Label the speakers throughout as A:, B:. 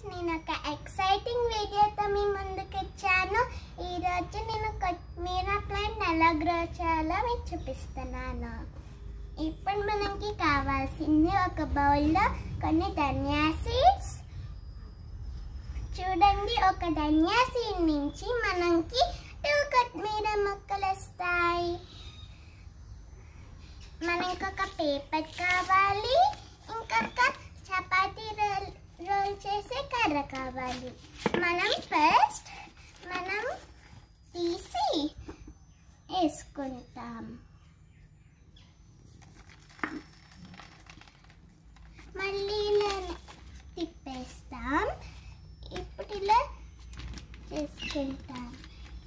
A: నేను ఒక ఎక్సైటింగ్ వీడియోతో మీ ముందుకు వచ్చాను ఈరోజు నేను కొత్తిమీర ప్లాంట్ ఎలా గ్రో చేయాలో మీకు చూపిస్తున్నాను ఇప్పుడు మనకి కావాల్సింది ఒక బౌల్లో కొన్ని ధనియా సీడ్స్ చూడండి ఒక ధనియా సీడ్ నుంచి మనకి టూ కొత్తిమీర మొక్కలు వస్తాయి మనకి ఒక పేపర్ కావాలి ఇంకొక చపాతీ రోల్ రోల్ చేసే కర్ర కావాలి మనం ఫస్ట్ మనం తీసి వేసుకుంటాం మళ్ళీ ఇలా తిప్పేస్తాం ఇప్పుడు ఇలా చేసుకుంటాం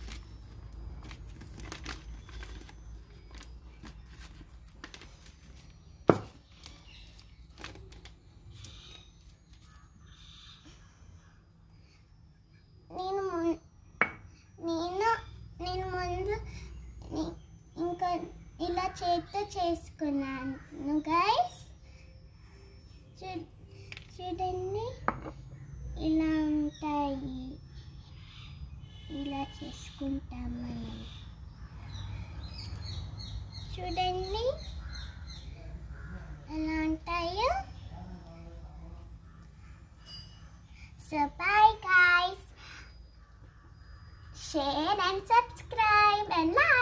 A: నేను ముం- నేను నేను ముందు ని- ఇంకా ఇలా చేత్తో చేసుకున్నాను గైస్ చూడండి ఇలా ఉంటాయి ఇలా చేసుకుంటాం మనం చూడండి ఎలా ఉంటాయో so bye guys share and subscribe and like